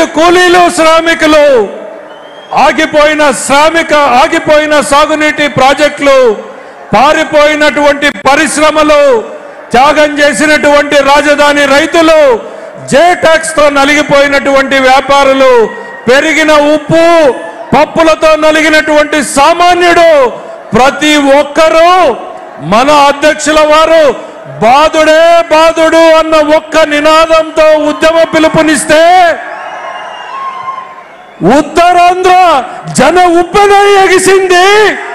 రైతు కూలీలు శ్రామికులు ఆగిపోయిన శ్రామిక ఆగిపోయిన సాగునీటి ప్రాజెక్టులు పారిపోయినటువంటి పరిశ్రమలు త్యాగం చేసినటువంటి రాజధాని రైతులు జే ట్యాక్స్ తో నలిగిపోయినటువంటి వ్యాపారులు పెరిగిన ఉప్పు పప్పులతో నలిగినటువంటి సామాన్యుడు ప్రతి ఒక్కరూ మన అధ్యక్షుల వారు బాధుడే బాధుడు అన్న ఒక్క నినాదంతో ఉద్యమ పిలుపునిస్తే ఉత్తరాంధ్ర జన ఉప్పెన ఎగిసింది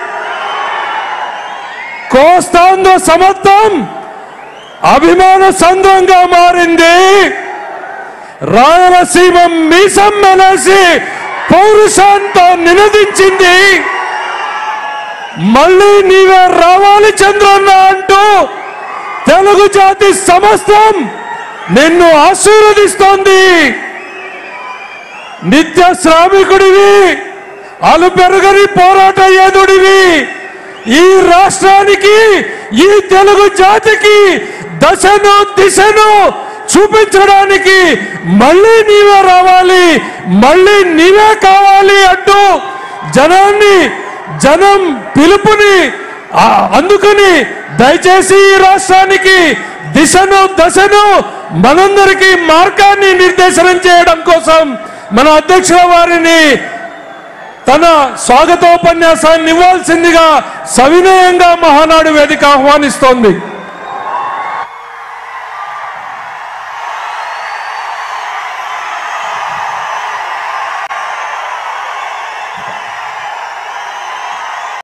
కోస్తాంధ్ర సమర్థం అభిమాన సంద్రంగా మారింది రాయలసీమ మీసం మెలేసి పౌరుషంతో నినదించింది మళ్ళీ నీవే రావాలి చంద్రన్న అంటూ తెలుగు జాతి సమస్తం నిన్ను ఆశీర్వదిస్తోంది నిత్య శ్రామికుడివి అలుపెరుగని పోరాట యోధుడివి ఈ రాష్ట్రానికి ఈ తెలుగు జాతికి దశను దిశను చూపించడానికి మళ్ళీ నీవే రావాలి మళ్ళీ నీవే కావాలి అంటూ జనాన్ని జనం పిలుపుని ఆ, అందుకని దయచేసి ఈ రాష్ట్రానికి దిశను దశను మనందరికీ మార్గాన్ని నిర్దేశనం చేయడం కోసం మన అధ్యక్షుల వారిని తన స్వాగతోపన్యాసాన్ని ఇవ్వాల్సిందిగా సవినయంగా మహానాడు వేదిక ఆహ్వానిస్తోంది